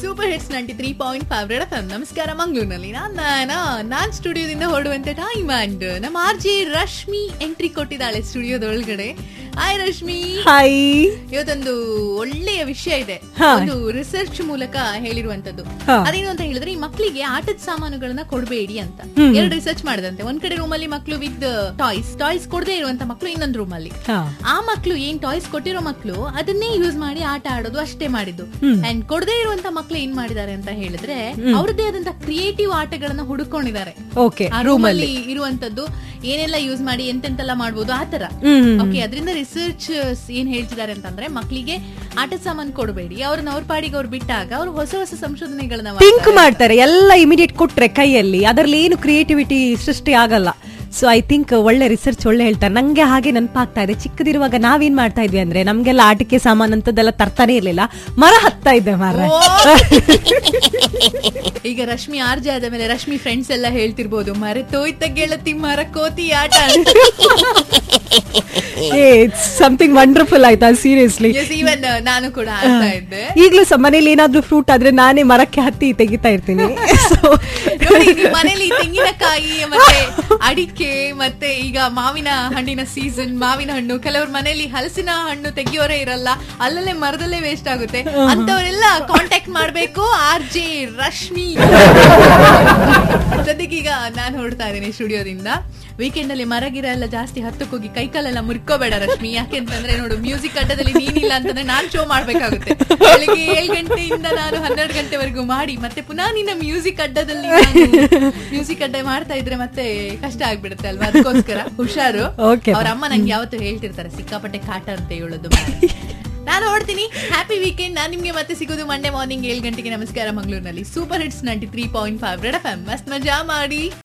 Super hits ninety three point five red F ನಮಸ್ಕಾರ ಮಂಗಳೂರಿನಲ್ಲಿ ನಾನ್ ನಾನ್ ಸ್ಟುಡಿಯೋದಿಂದ ಹೊರಡುವಂತ ಟೈಮ್ ಅಂಡ್ ನಮ್ಮ ಆರ್ ಜಿ ರಶ್ಮಿ ಎಂಟ್ರಿ ಕೊಟ್ಟಿದ್ದಾಳೆ ಸ್ಟುಡಿಯೋದೊಳಗಡೆ ಹಾಯ್ ರಶ್ಮಿ ಹಾಯ್ ಇವತ್ತೊಂದು ಒಳ್ಳೆಯ ವಿಷಯ ಇದೆ ಹಾ. ಒಂದು ರಿಸರ್ಚ್ ಮೂಲಕ ಹೇಳಿರುವಂತದ್ದು ಹಾ. ಅದೇನು ಅಂತ ಹೇಳಿದ್ರೆ ಈ ಮಕ್ಕಳಿಗೆ ಆಟದ ಸಾಮಾನುಗಳನ್ನ ಕೊಡಬೇಡಿ ಅಂತ ಎರಡು ರಿಸರ್ಚ್ ಮಾಡಿದಂತೆ ಒಂದ್ ಕಡೆ ರೂಮ್ ಅಲ್ಲಿ ಮಕ್ಕಳು ವಿತ್ ಟಾಯ್ಸ್ ಟಾಯ್ಸ್ ಕೊಡದೇ ಇರುವಂತ ಮಕ್ಕಳು ಇನ್ನೊಂದು ರೂಮ್ ಅಲ್ಲಿ ಹಾ. ಆ ಮಕ್ಕಳು ಏನ್ ಟಾಯ್ಸ್ ಕೊಟ್ಟಿರೋ ಮಕ್ಕಳು ಅದನ್ನೇ ಯೂಸ್ ಮಾಡಿ ಆಟ ಆಡೋದು ಅಷ್ಟೇ ಮಾಡಿದ್ದು ಅಂಡ್ ಕೊಡದೇ ಇರುವಂತ ಮಕ್ಕಳು ಏನ್ ಮಾಡಿದ್ದಾರೆ ಅಂತ ಹೇಳಿದ್ರೆ ಅವ್ರದ್ದೇ ಆದಂತ ಕ್ರಿಯೇಟಿವ್ ಆಟಗಳನ್ನ ಹುಡುಕೊಂಡಿದ್ದಾರೆ ಓಕೆ ಆ ರೂಮ್ ಅಲ್ಲಿ ಇರುವಂತದ್ದು ಏನೆಲ್ಲ ಯೂಸ್ ಮಾಡಿ ಎಂತೆಂತೆಲ್ಲ ಮಾಡ್ಬೋದು ಆತರ ಹ್ಮ್ ಓಕೆ ಅದರಿಂದ ರಿಸರ್ಚ್ ಏನ್ ಹೇಳ್ತಿದ್ದಾರೆ ಅಂತಂದ್ರೆ ಮಕ್ಕಳಿಗೆ ಆಟದ ಸಾಮಾನು ಕೊಡಬೇಡಿ ಅವ್ರನ್ನ ಅವ್ರ ಪಾಡಿಗೆ ಅವ್ರು ಬಿಟ್ಟಾಗ ಅವ್ರು ಹೊಸ ಹೊಸ ಸಂಶೋಧನೆಗಳನ್ನ ಥಿಂಕ್ ಮಾಡ್ತಾರೆ. ಮಾಡ್ತಾರೆ ಎಲ್ಲ ಇಮಿಡಿಯೇಟ್ ಕೊಟ್ರೆ ಕೈಯಲ್ಲಿ ಅದರಲ್ಲಿ ಏನು ಕ್ರಿಯೇಟಿವಿಟಿ ಸೃಷ್ಟಿ ಆಗಲ್ಲ ಸೊ ಐ ಥಿಂಕ್ ಒಳ್ಳೆ ರಿಸರ್ಚ್ ಒಳ್ಳೆ ಹೇಳ್ತಾರೆ ನಂಗೆ ಹಾಗೆ ನೆನಪಾಗ್ತಾ ಇದೆ ಚಿಕ್ಕದಿರುವಾಗ ನಾವೇನ್ ಮಾಡ್ತಾ ಇದ್ವಿ ಅಂದ್ರೆ ನಮ್ಗೆಲ್ಲ ಆಟಿಕೆ ಸಾಮಾನ್ ಅಂತದೆಲ್ಲ ತರ್ತಾನೆ ಇರ್ಲಿಲ್ಲ ಮರ ಹತ್ತಾ ಇದ್ದೆ ಮರ ಓ! ಈಗ ರಶ್ಮಿ ಆರ್ಜೆ ಆದ ಮೇಲೆ ರಶ್ಮಿ ಫ್ರೆಂಡ್ಸ್ ಎಲ್ಲ ಹೇಳ್ತಿರ್ಬೋದು ಮರೆತೋಯ್ತ ಗೆಳತಿ ಮರ ಕೋತಿ ಆಟ ಇಟ್ಸ್ ಸಮಥಿಂಗ್ ವಂಡರ್ಫುಲ್ ಆಯ್ತಾ ಸೀರಿಯಸ್ಲಿ ಈವನ್ ನಾನು ಕೂಡ ಆಡ್ತಾ ಇದ್ದೆ ಈಗ್ಲೂ ಸಹ ಮನೇಲಿ ಏನಾದ್ರೂ ಫ್ರೂಟ್ ಆದ್ರೆ ನಾನೇ ಮರಕ್ಕೆ ಹತ್ತಿ ತೆಗಿತಾ ಇರ್ತೀನಿ So, ನೋಡಿ ನಿಮ್ ಮನೇಲಿ ತೆಂಗಿನಕಾಯಿ ಮತ್ತೆ ಅಡಿಕೆ ಮತ್ತೆ ಈಗ ಮಾವಿನ ಹಣ್ಣಿನ ಸೀಸನ್ ಮಾವಿನ ಹಣ್ಣು ಕೆಲವ್ರ ಮನೇಲಿ ಹಲಸಿನ ಹಣ್ಣು ತೆಗಿಯೋರೇ ಇರಲ್ಲ ಅಲ್ಲಲ್ಲೇ ಮರದಲ್ಲೇ ವೇಸ್ಟ್ ಆಗುತ್ತೆ ಅಂತವರೆಲ್ಲ ಕಾಂಟ್ಯಾಕ್ಟ್ ಮಾಡ್ಬೇಕು ಆರ್ ಜೆ ರಶ್ಮಿ ಸದ್ಯಕ್ಕೀಗ ನಾನು ಹೊರಡ್ತಾ ಇದ್ದೀನಿ ಸ್ಟುಡಿಯೋದಿಂದ ವೀಕೆಂಡ್ ಅಲ್ಲಿ ಮರಗಿರ ಎಲ್ಲ ಜಾಸ್ತಿ ಹತ್ತಕ್ಕೋಗಿ ಕೈಕಾಲೆಲ್ಲ ಮುರ್ಕೋಬೇಡ ರಶ್ಮಿ ಯಾಕೆಂತಂದ್ರೆ ನೋಡು ಮ್ಯೂಸಿಕ್ ಅಡ್ಡದಲ್ಲಿ ನೀನಿಲ್ಲ ಅಂತಂದ್ರೆ ನಾನ್ ಶೋ ಮಾಡ್ಬೇಕಾಗುತ್ತೆ ಬೆಳಿಗ್ಗೆ ಏಳು ಗಂಟೆಯಿಂದ ನಾನು ಹನ್ನೆರಡು ಗಂಟೆವರೆಗೂ ಮಾಡಿ ಮತ್ತೆ ಪುನಃ ನಿನ್ನ ಮ್ಯೂಸಿಕ್ ಅಡ್ಡದಲ್ಲಿ ಮ್ಯೂಸಿಕ್ ಅಡ್ಡ ಮಾಡ್ತಾ ಇದ್ರೆ ಮತ್ತೆ ಕಷ್ಟ ಆಗ್ಬಿಡುತ್ತೆ ಅಲ್ವಾ ಅದಕ್ಕೋಸ್ಕರ ಹುಷಾರು Okay, ಅವ್ರ ಅಮ್ಮ ನಂಗೆ ಯಾವತ್ತೂ ಹೇಳ್ತಿರ್ತಾರೆ ಸಿಕ್ಕಾಪಟ್ಟೆ ಕಾಟ ಅಂತ ಹೇಳೋದು ನಾನು ಹೊಡ್ತೀನಿ ಹ್ಯಾಪಿ ವೀಕೆಂಡ್ ನಾನು ನಿಮ್ಗೆ ಮತ್ತೆ ಸಿಗೋದು ಮಂಡೇ ಮಾರ್ನಿಂಗ್ ಏಳು ಗಂಟೆಗೆ ನಮಸ್ಕಾರ ಮಂಗಳೂರಿನಲ್ಲಿ super hits ninety three point five red F M ಮಸ್ತ್ ಮಜಾ ಮಾಡಿ